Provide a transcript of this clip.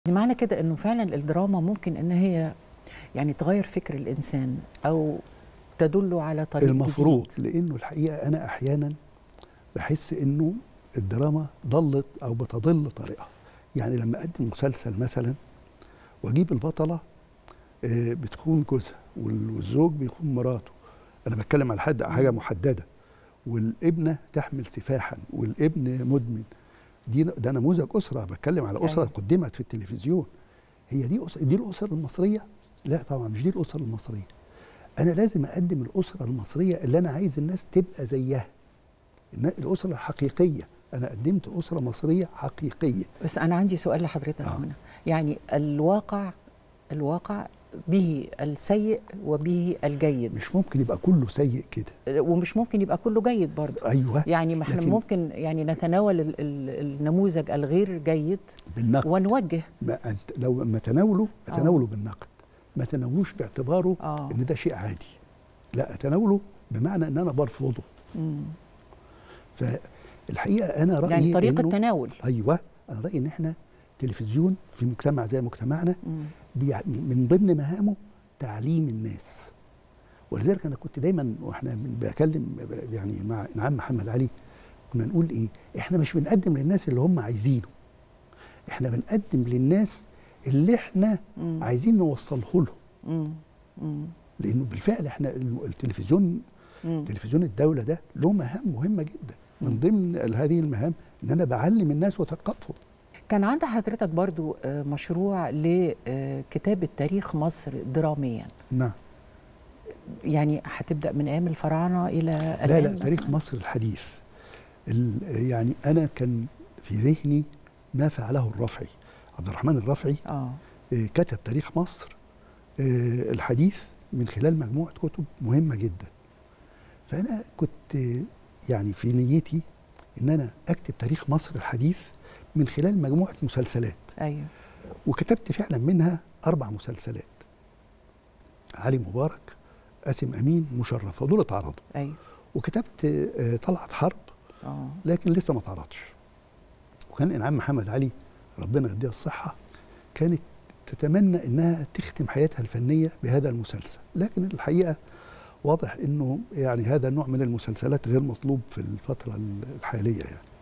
معنى كده انه فعلا الدراما ممكن ان هي يعني تغير فكر الانسان او تدله على طريق المفروض جديد. لانه الحقيقه انا احيانا بحس انه الدراما ضلت او بتضل طريقها يعني لما اقدم مسلسل مثلا واجيب البطله آه، بتخون جوزها وال- والزوج بيخون مراته انا بتكلم على حد حاجه محدده والابنه تحمل سفاحا والابن مدمن دي ده نموذج اسره بتكلم على اسره أيوة. قدمت في التلفزيون هي دي أسرة دي الاسر المصريه لا طبعا مش دي الاسر المصريه انا لازم اقدم الاسره المصريه اللي انا عايز الناس تبقى زيها النا- الاسره الحقيقيه انا قدمت اسره مصريه حقيقيه بس انا عندي سؤال لحضرتك آه. هنا يعني الواقع الواقع به السيء وبه الجيد مش ممكن يبقى كله سيء كده ومش ممكن يبقى كله جيد برضه ايوه يعني ما احنا لكن- ممكن يعني نتناول ال- ال- النموذج الغير جيد بالنقد ونوجه ما أنت لو ما تناوله اتناوله بالنقد ما تناولوش باعتباره اه ان ده شيء عادي لا اتناوله بمعنى ان انا برفضه مم. فالحقيقه انا رايي يعني طريقه إنه- تناول ايوه انا رايي ان احنا تلفزيون في مجتمع زي مجتمعنا مم. بيع- من ضمن مهامه تعليم الناس ولذلك انا كنت دايما واحنا من- بكلم ب- يعني مع نعم محمد علي كنا نقول ايه احنا مش بنقدم للناس اللي هم عايزينه احنا بنقدم للناس اللي احنا مم. عايزين نوصله لهم مم. مم. لانه بالفعل احنا الم- التلفزيون مم. تلفزيون الدوله ده له مهام مهمه جدا من ضمن ال- هذه المهام ان انا بعلم الناس واثقفهم كان عند حضرتك برضو آه، مشروع لكتابة تاريخ مصر دراميا نعم يعني هتبدأ من أيام الفراعنة إلى لا الآن لا تاريخ مثلاً؟ مصر الحديث ال- يعني انا كان في ذهني ما فعله الرافعي عبد الرحمن الرافعي آه آه، كتب تاريخ مصر آه، الحديث من خلال مجموعه كتب مهمه جدا فانا كنت آه، يعني في نيتي ان انا اكتب تاريخ مصر الحديث من خلال مجموعه مسلسلات أيوه وكتبت فعلا منها اربع مسلسلات علي مبارك قاسم امين مشرف ودول اتعرضوا أيوه وكتبت آه، طلعت حرب آه لكن لسه ما اتعرضش وكان انعام محمد علي ربنا يديها الصحه كانت تتمنى انها تختم حياتها الفنيه بهذا المسلسل لكن الحقيقه واضح انه يعني هذا النوع من المسلسلات غير مطلوب في الفتره الحاليه يعني